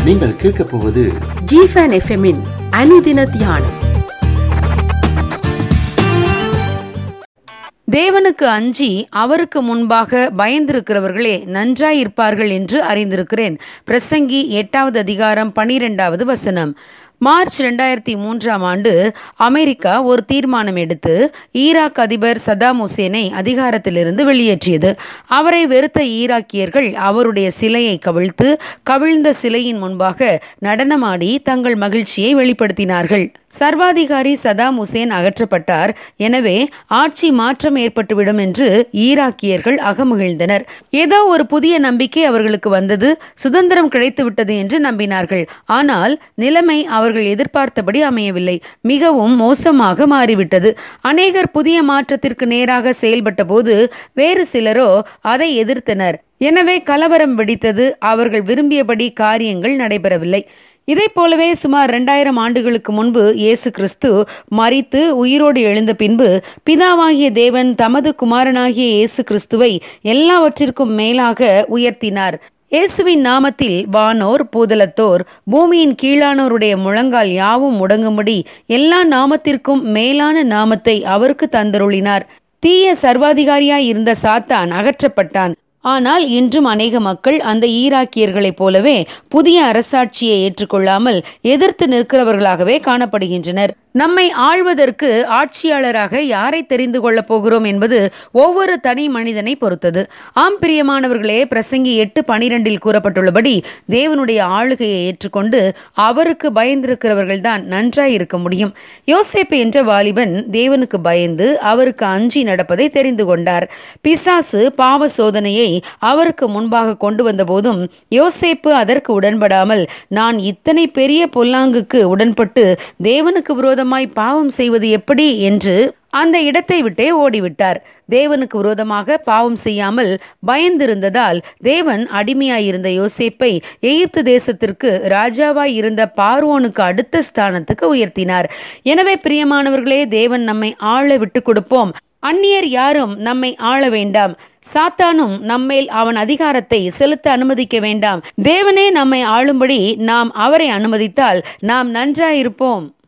நீங்கள் கேட்கப் போவது ஜிஃபன் எஃப்எம்மின் அனுதின தியானம் தேவனுக்கு அஞ்சி அவருக்கு முன்பாக பயந்திருக்கிறவர்களே நன்றாயிருப்பார்கள் என்று அறிந்திருக்கிறேன் பிரசங்கி எட்டாவது அதிகாரம் பனிரெண்டாவது வசனம் மார்ச் ரெண்டாயிரத்தி மூன்றாம் ஆண்டு அமெரிக்கா ஒரு தீர்மானம் எடுத்து ஈராக் அதிபர் சதாம் ஹுசேனை அதிகாரத்திலிருந்து வெளியேற்றியது அவரை வெறுத்த ஈராக்கியர்கள் அவருடைய சிலையை கவிழ்த்து கவிழ்ந்த சிலையின் முன்பாக நடனமாடி தங்கள் மகிழ்ச்சியை வெளிப்படுத்தினார்கள் சர்வாதிகாரி சதாம் ஹுசேன் அகற்றப்பட்டார் எனவே ஆட்சி மாற்றம் ஏற்பட்டுவிடும் என்று ஈராக்கியர்கள் அகமகிழ்ந்தனர் ஏதோ ஒரு புதிய நம்பிக்கை அவர்களுக்கு வந்தது சுதந்திரம் கிடைத்துவிட்டது என்று நம்பினார்கள் ஆனால் நிலைமை அவர்கள் எதிர்பார்த்தபடி அமையவில்லை மிகவும் மோசமாக மாறிவிட்டது அநேகர் புதிய மாற்றத்திற்கு நேராக செயல்பட்ட போது வேறு சிலரோ அதை எதிர்த்தனர் எனவே கலவரம் வெடித்தது அவர்கள் விரும்பியபடி காரியங்கள் நடைபெறவில்லை இதைப் போலவே சுமார் இரண்டாயிரம் ஆண்டுகளுக்கு முன்பு இயேசு கிறிஸ்து மரித்து உயிரோடு எழுந்த பின்பு பிதாவாகிய தேவன் தமது குமாரனாகிய இயேசு கிறிஸ்துவை எல்லாவற்றிற்கும் மேலாக உயர்த்தினார் இயேசுவின் நாமத்தில் வானோர் பூதலத்தோர் பூமியின் கீழானோருடைய முழங்கால் யாவும் முடங்கும்படி எல்லா நாமத்திற்கும் மேலான நாமத்தை அவருக்கு தந்தருளினார் தீய சர்வாதிகாரியாய் இருந்த சாத்தான் அகற்றப்பட்டான் ஆனால் இன்றும் அநேக மக்கள் அந்த ஈராக்கியர்களைப் போலவே புதிய அரசாட்சியை ஏற்றுக்கொள்ளாமல் எதிர்த்து நிற்கிறவர்களாகவே காணப்படுகின்றனர் நம்மை ஆள்வதற்கு ஆட்சியாளராக யாரை தெரிந்து கொள்ளப் போகிறோம் என்பது ஒவ்வொரு தனி மனிதனை பொறுத்தது ஆம் பிரியமானவர்களே பிரசங்கி எட்டு பனிரெண்டில் கூறப்பட்டுள்ளபடி தேவனுடைய ஆளுகையை ஏற்றுக்கொண்டு அவருக்கு பயந்திருக்கிறவர்கள்தான் நன்றாய் இருக்க முடியும் யோசேப்பு என்ற வாலிபன் தேவனுக்கு பயந்து அவருக்கு அஞ்சி நடப்பதை தெரிந்து கொண்டார் பிசாசு பாவ சோதனையை அவருக்கு முன்பாக கொண்டு வந்த போதும் யோசேப்பு அதற்கு உடன்படாமல் நான் இத்தனை பெரிய பொல்லாங்குக்கு உடன்பட்டு தேவனுக்கு விரோதமாய் பாவம் செய்வது எப்படி என்று அந்த இடத்தை விட்டே ஓடிவிட்டார் தேவனுக்கு விரோதமாக பாவம் செய்யாமல் பயந்திருந்ததால் தேவன் அடிமையாயிருந்த யோசேப்பை எகிப்து தேசத்திற்கு ராஜாவாய் இருந்த பார்வோனுக்கு அடுத்த ஸ்தானத்துக்கு உயர்த்தினார் எனவே பிரியமானவர்களே தேவன் நம்மை ஆள விட்டு கொடுப்போம் அந்நியர் யாரும் நம்மை ஆள வேண்டாம் சாத்தானும் நம்மேல் அவன் அதிகாரத்தை செலுத்த அனுமதிக்க வேண்டாம் தேவனே நம்மை ஆளும்படி நாம் அவரை அனுமதித்தால் நாம் நன்றாயிருப்போம்